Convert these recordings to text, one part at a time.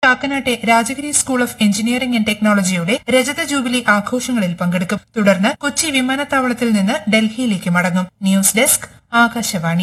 കാക്കനാട്ടെ Rajagiri School of Engineering and ടെക്നോളജിയുടെ രജത jubilee ആഘോഷങ്ങളിൽ പങ്കെടുക്കും തുടർന്ന് കൊച്ചി വിമാനത്താവളത്തിൽ നിന്ന് ഡൽഹിയിലേക്ക് മടങ്ങും ന്യൂസ് ഡെസ്ക് ആകാശവാണി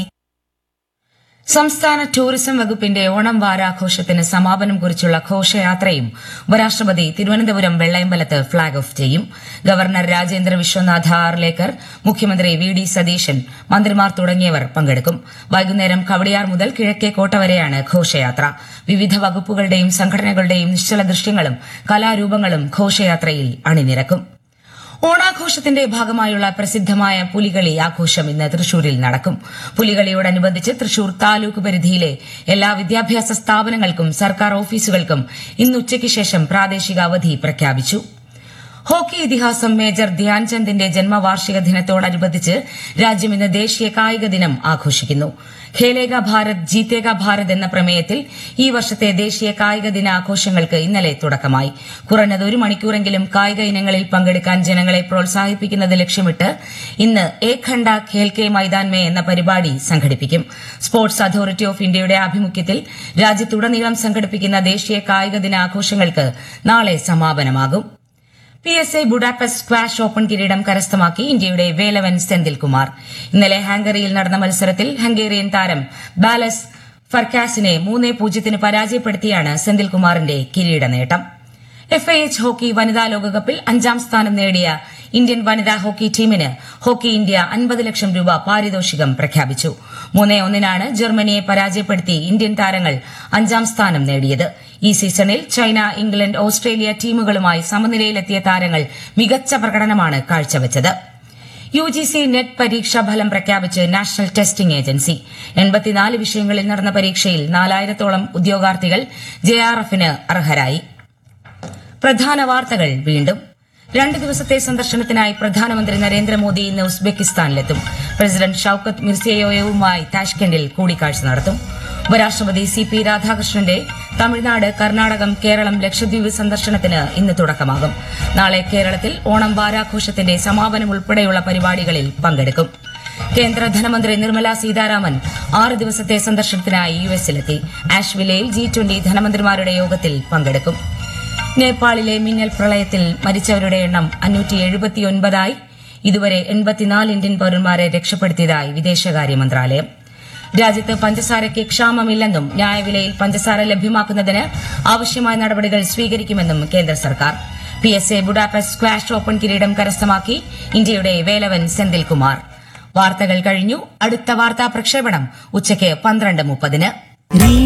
സംസ്ഥാന ടൂറിസം വകുപ്പിന്റെ ഓണം വാരാഘോഷത്തിന് സമാപനം കുറിച്ചുള്ള ഘോഷയാത്രയും ഉപരാഷ്ട്രപതി തിരുവനന്തപുരം വെള്ളയമ്പലത്ത് ഫ്ളാഗ് ഓഫ് ചെയ്യും ഗവർണർ രാജേന്ദ്ര വിശ്വനാഥ ആർലേക്കർ മുഖ്യമന്ത്രി വി ഡി സതീശൻ മന്ത്രിമാർ തുടങ്ങിയവർ പങ്കെടുക്കും വൈകുന്നേരം കവടിയാർ മുതൽ കിഴക്കേക്കോട്ട വരെയാണ് ഘോഷയാത്ര വിവിധ വകുപ്പുകളുടെയും സംഘടനകളുടെയും നിശ്ചല ദൃശ്യങ്ങളും കലാരൂപങ്ങളും ഘോഷയാത്രയിൽ അണിനിരക്കും ഓണാഘോഷത്തിന്റെ ഭാഗമായുള്ള പ്രസിദ്ധമായ പുലികളി ആഘോഷം ഇന്ന് തൃശൂരിൽ നടക്കും പുലികളിയോടനുബന്ധിച്ച് തൃശൂർ താലൂക്ക് പരിധിയിലെ എല്ലാ വിദ്യാഭ്യാസ സ്ഥാപനങ്ങൾക്കും സർക്കാർ ഓഫീസുകൾക്കും ഇന്ന് ഉച്ചയ്ക്ക് ശേഷം പ്രാദേശിക അവധി പ്രഖ്യാപിച്ചു ഹോക്കി ഇതിഹാസം മേജർ ധ്യാൻചന്ദിന്റെ ജന്മവാർഷിക ദിനത്തോടനുബന്ധിച്ച് രാജ്യം ഇന്ന് ദേശീയ കായിക ദിനം ആഘോഷിക്കുന്നു ഖേലേഗ ഭാരത് ജീതേഗ ഭാരത് എന്ന പ്രമേയത്തിൽ ഈ വർഷത്തെ ദേശീയ കായിക ദിന ആഘോഷങ്ങൾക്ക് ഇന്നലെ തുടക്കമായി കുറഞ്ഞത് ഒരു മണിക്കൂറെങ്കിലും കായിക ഇനങ്ങളിൽ പങ്കെടുക്കാൻ ജനങ്ങളെ പ്രോത്സാഹിപ്പിക്കുന്നത് ലക്ഷ്യമിട്ട് ഇന്ന് ഏക് ഘണ്ട ഖേൽ കെ മൈതാൻ മേ എന്ന പരിപാടി സംഘടിപ്പിക്കും സ്പോർട്സ് അതോറിറ്റി ഓഫ് ഇന്ത്യയുടെ ആഭിമുഖ്യത്തിൽ രാജ്യത്തുടനീളം സംഘടിപ്പിക്കുന്ന ദേശീയ കായിക ദിന ആഘോഷങ്ങൾക്ക് നാളെ സമാപനമാകും P S I Budapest squash open കിരീടം കരസ്ഥമാക്കി ഇന്ത്യയുടെ വേലവൻ സെന്തിൽകുമാർ ഇന്നലെ ഹാംഗറിയിൽ നടന്ന മത്സരത്തിൽ ഹംഗേറിയൻ താരം ബാലസ് ഫർക്കാസിനെ മൂന്നേ പൂജ്യത്തിന് പരാജയപ്പെടുത്തിയാണ് സെന്തിൽകുമാറിന്റെ കിരീട നേട്ടം എഫ് ഐ എച്ച് ഹോക്കി വനിതാ ലോകകപ്പിൽ അഞ്ചാം സ്ഥാനം നേടിയ ഇന്ത്യൻ വനിതാ ഹോക്കി ടീമിന് ഹോക്കി ഇന്ത്യ അൻപത് ലക്ഷം രൂപ പാരിതോഷികം പ്രഖ്യാപിച്ചു മൂന്നേ ഒന്നിനാണ് ജർമ്മനിയെ പരാജയപ്പെടുത്തി ഇന്ത്യൻ താരങ്ങൾ അഞ്ചാം സ്ഥാനം നേടിയത് ഈ സീസണിൽ ചൈന ഇംഗ്ലണ്ട് ഓസ്ട്രേലിയ ടീമുകളുമായി സമനിലയിലെത്തിയ താരങ്ങൾ മികച്ച പ്രകടനമാണ് കാഴ്ചവച്ചത് യു ജി സി നെറ്റ് പരീക്ഷാ ഫലം പ്രഖ്യാപിച്ച് നാഷണൽ ടെസ്റ്റിംഗ് ഏജൻസി എൺപത്തിനാല് വിഷയങ്ങളിൽ നടന്ന പരീക്ഷയിൽ നാലായിരത്തോളം ഉദ്യോഗാർത്ഥികൾ ജെആർഎഫിന് അർഹരായി പ്രധാന വാർത്തകൾ വീണ്ടും രണ്ട് ദിവസത്തെ സന്ദർശനത്തിനായി പ്രധാനമന്ത്രി നരേന്ദ്രമോദി ഇന്ന് ഉസ്ബെക്കിസ്ഥാനിലെത്തും പ്രസിഡന്റ് ഷൌക്കത്ത് മിർസിയോയേവുമായി താഷ്കെൻഡിൽ കൂടിക്കാഴ്ച നടത്തും ഉപരാഷ്ട്രപതി സി പി രാധാകൃഷ്ണന്റെ തമിഴ്നാട് കർണാടകം കേരളം ലക്ഷദ്വീപ് സന്ദർശനത്തിന് ഇന്ന് തുടക്കമാകും നാളെ കേരളത്തിൽ ഓണം വാരാഘോഷത്തിന്റെ സമാപനം ഉൾപ്പെടെയുള്ള പരിപാടികളിൽ പങ്കെടുക്കും കേന്ദ്ര ധനമന്ത്രി നിർമ്മല സീതാരാമൻ ആറ് ദിവസത്തെ സന്ദർശനത്തിനായി യു എസിലെത്തി ആഷ്വിലയിൽ ജി ട്വന്റി ധനമന്ത്രിമാരുടെ യോഗത്തിൽ പങ്കെടുക്കും നേപ്പാളിലെ മിന്നൽ പ്രളയത്തിൽ മരിച്ചവരുടെ എണ്ണം അഞ്ഞൂറ്റി എഴുപത്തിയൊൻപതായി ഇതുവരെ എൺപത്തിനാല് ഇന്ത്യൻ പൌരന്മാരെ രക്ഷപ്പെടുത്തിയതായി വിദേശകാര്യ മന്ത്രാലയം രാജ്യത്ത് പഞ്ചസാരയ്ക്ക് ക്ഷാമമില്ലെന്നും ന്യായവിലയിൽ പഞ്ചസാര ലഭ്യമാക്കുന്നതിന് ആവശ്യമായ നടപടികൾ സ്വീകരിക്കുമെന്നും കേന്ദ്ര സർക്കാർ P S A Budapest squash open കിരീടം കരസ്ഥമാക്കി ഇന്ത്യയുടെ വേലവൻ സെന്തിൽകുമാർ വാർത്തകൾ കഴിഞ്ഞു അടുത്ത വാർത്താ പ്രക്ഷേപണം ഉച്ചയ്ക്ക് പന്ത്രണ്ട് മുപ്പതിന്